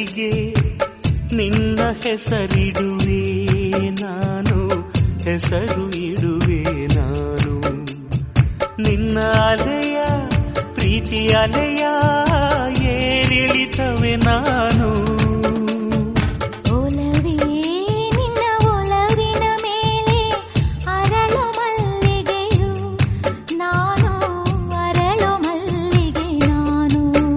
ಗಳಿಗೆ ನಿನ್ನ ಹೆಸರಿಡುವೆ ನಾನು ಹೆಸರು ಇಡುವೆ ನಾನು ನಿನ್ನ ಅಲೆಯ ಪ್ರೀತಿ ಅಲೆಯ ಏರಿಳಿತವೆ ನಾನು ಒಲವೇ ನಿನ್ನ ಒಲವಿನ ಮೇಲೆ ಅರಳು ಮಲ್ಲಿಗೆಯು ನಾನು ಅರಳು ಮಲ್ಲಿಗೆ ನಾನು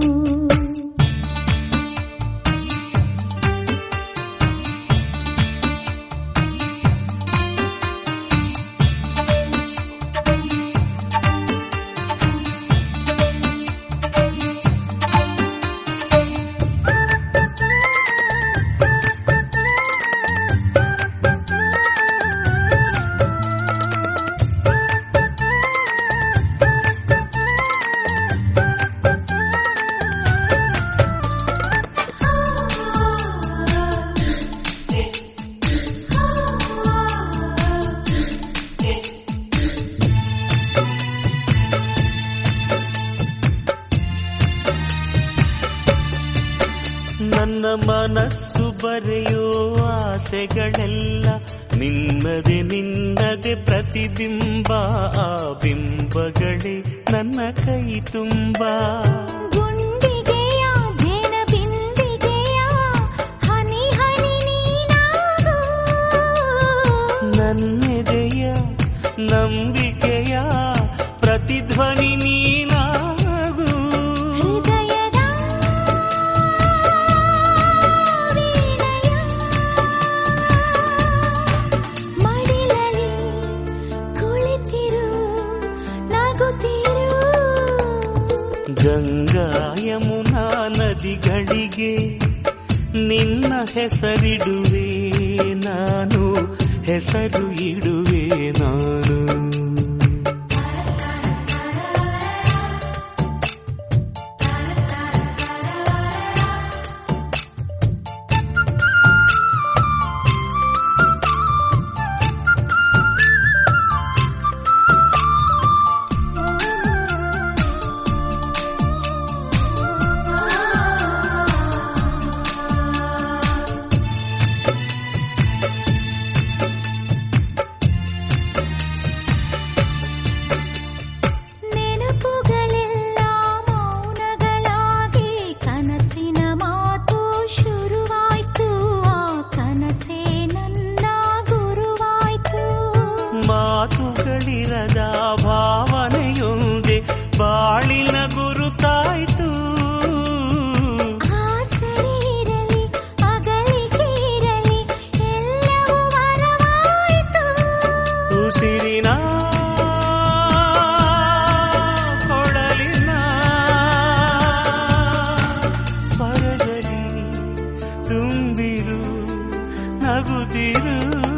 ನನ್ನ ಮನಸ್ಸು ಬರೆಯೋ ಆಸೆಗಳೆಲ್ಲ ನಿನ್ನದೆ ನಿನ್ನದೆ ಪ್ರತಿಬಿಂಬ ಆ ಬಿಂಬಗಳೇ ನನ್ನ ಕೈ ತುಂಬ ಗುಂಡಿಗೆಯ ಜೇನ ಬಿಂದಿಗೆಯ ಹನಿ ಹನಿ ನೀನಾಗು ನನ್ನೆದೆಯ ನಂಬಿಕೆಯ ಪ್ರತಿಧ್ವನಿ ನೀನಾಗು ಹೃದಯದ ವೀಣೆಯ ಮಡಿಲಲ್ಲಿ ಕುಳಿತಿರು ನಗುತ್ತಿರು ಗಂಗಾ ಯಮುನಾ ನದಿಗಳಿಗೆ ನಿನ್ನ ಹೆಸರಿಡುವೆ ನಾನು ಹೆಸರು ಇಡುವೆ ನಾನು ನೆನಪುಗಳೆಲ್ಲ ಮೌನಗಳಾಗಿ ಕನಸಿನ ಮಾತು ಶುರುವಾಯ್ತು ಆ ಕನಸೇ ನನ್ನ ಗುರುವಾಯ್ತು ಮಾತುಗಳಿರದ ಭಾವನೆಯೊಂದೇ ಬಾಳಿನ ಗುರುತಾಯ್ತು ಆಸರೆ ಇರಲಿ ಅಗಲಿಕೆ ಇರಲಿ ಎಲ್ಲವೂ ವರವಾಯ್ತು ಉಸಿರಿನ ಕೊಡಲಿನ ಸ್ವರದಲ್ಲಿ ತುಂಬಿರು ನಗುತ್ತಿರು